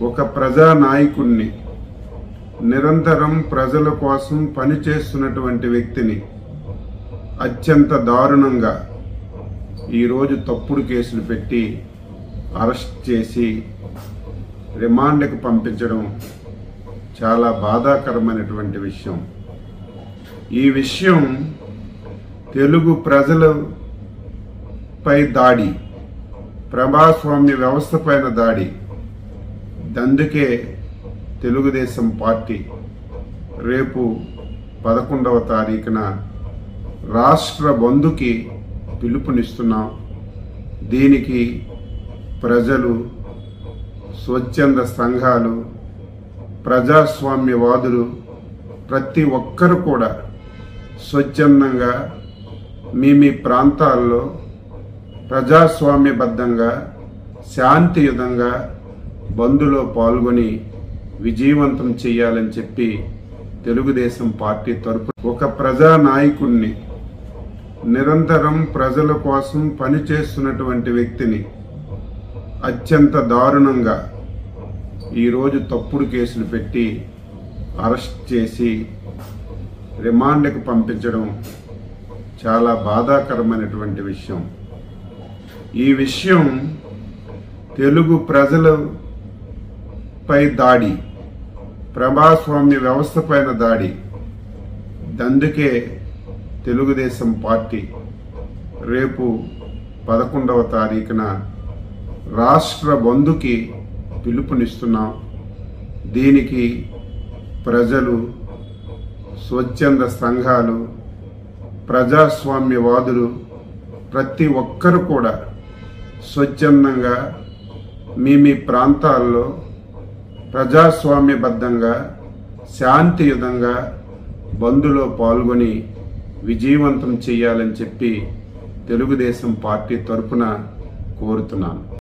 ఒక ప్రజా నాయకుణ్ణి నిరంతరం ప్రజల కోసం పనిచేస్తున్నటువంటి వ్యక్తిని అత్యంత దారుణంగా ఈరోజు తప్పుడు కేసులు పెట్టి అరెస్ట్ చేసి రిమాండ్కి పంపించడం చాలా బాధాకరమైనటువంటి విషయం ఈ విషయం తెలుగు ప్రజలపై దాడి ప్రజాస్వామ్య వ్యవస్థ పైన దాడి అందుకే తెలుగుదేశం పార్టీ రేపు పదకొండవ తారీఖున రాష్ట్ర బంధుకి పిలుపునిస్తున్నాం దీనికి ప్రజలు స్వచ్ఛంద సంఘాలు ప్రజాస్వామ్యవాదులు ప్రతి ఒక్కరు కూడా స్వచ్ఛందంగా మీ మీ ప్రాంతాల్లో ప్రజాస్వామ్యబద్ధంగా శాంతియుతంగా బంద్లో పాల్గొని విజయవంతం చేయాలని చెప్పి తెలుగుదేశం పార్టీ తరపు ఒక ప్రజా నాయకుణ్ణి నిరంతరం ప్రజల కోసం పనిచేస్తున్నటువంటి వ్యక్తిని అత్యంత దారుణంగా ఈరోజు తప్పుడు కేసులు పెట్టి అరెస్ట్ చేసి రిమాండ్కి పంపించడం చాలా బాధాకరమైనటువంటి విషయం ఈ విషయం తెలుగు ప్రజలపై దాడి ప్రజాస్వామ్య వ్యవస్థ పైన దాడి అందుకే తెలుగుదేశం పార్టీ రేపు పదకొండవ తారీఖున రాష్ట్ర బంధుకి పిలుపునిస్తున్నాం దీనికి ప్రజలు స్వచ్ఛంద సంఘాలు ప్రజాస్వామ్యవాదులు ప్రతి ఒక్కరు కూడా స్వచ్ఛందంగా మీ మీ ప్రాంతాల్లో ప్రజాస్వామ్యబద్ధంగా శాంతియుతంగా బంద్లో పాల్గొని విజయవంతం చేయాలని చెప్పి తెలుగుదేశం పార్టీ తరపున కోరుతున్నాను